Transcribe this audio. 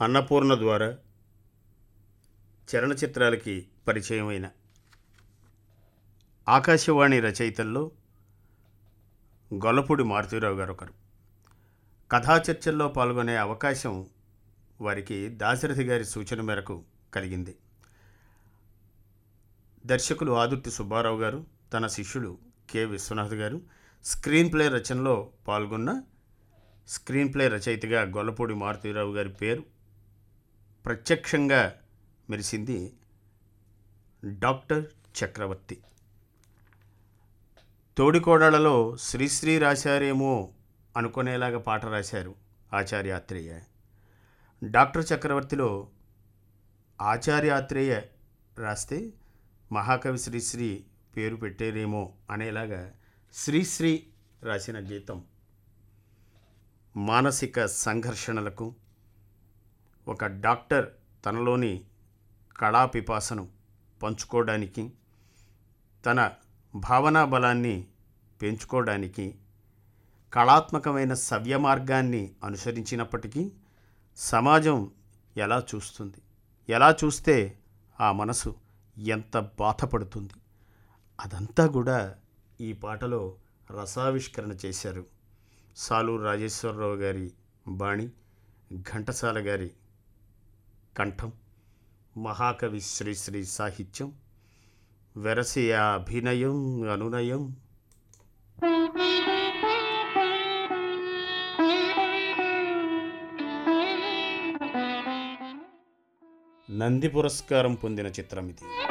అన్నపూర్ణ ద్వారా చలనచిత్రాలకి పరిచయమైన ఆకాశవాణి రచయితల్లో గొల్లపూడి మారుతీరావు గారు ఒకరు కథా చర్చల్లో పాల్గొనే అవకాశం వారికి దాశరథి గారి సూచన మేరకు కలిగింది దర్శకులు ఆదుర్తి సుబ్బారావు గారు తన శిష్యుడు కె విశ్వనాథ్ గారు స్క్రీన్ ప్లే రచనలో పాల్గొన్న స్క్రీన్ ప్లే రచయితగా గొల్లపూడి మారుతీరావు గారి పేరు ప్రత్యక్షంగా మెరిసింది డాక్టర్ చక్రవర్తి తోడికోడలలో శ్రీశ్రీ రాశారేమో అనుకునేలాగా పాట రాశారు ఆచార్యాత్రేయ డాక్టర్ చక్రవర్తిలో ఆచార్యాత్రేయ రాస్తే మహాకవి శ్రీశ్రీ పేరు పెట్టేరేమో అనేలాగా శ్రీశ్రీ రాసిన గీతం మానసిక సంఘర్షణలకు ఒక డాక్టర్ తనలోని కళా పిపాసను పంచుకోవడానికి తన భావనా బలాన్ని పెంచుకోవడానికి కళాత్మకమైన సవ్య మార్గాన్ని అనుసరించినప్పటికీ సమాజం ఎలా చూస్తుంది ఎలా చూస్తే ఆ మనసు ఎంత బాధపడుతుంది అదంతా కూడా ఈ పాటలో రసావిష్కరణ చేశారు సాలూరు రాజేశ్వరరావు గారి బాణి ఘంటసాల గారి కంఠం మహాకవి శ్రీశ్రీ సాహిత్యం వెరసి ఆ అభినయం అనునయం నంది పురస్కారం పొందిన చిత్రం ఇది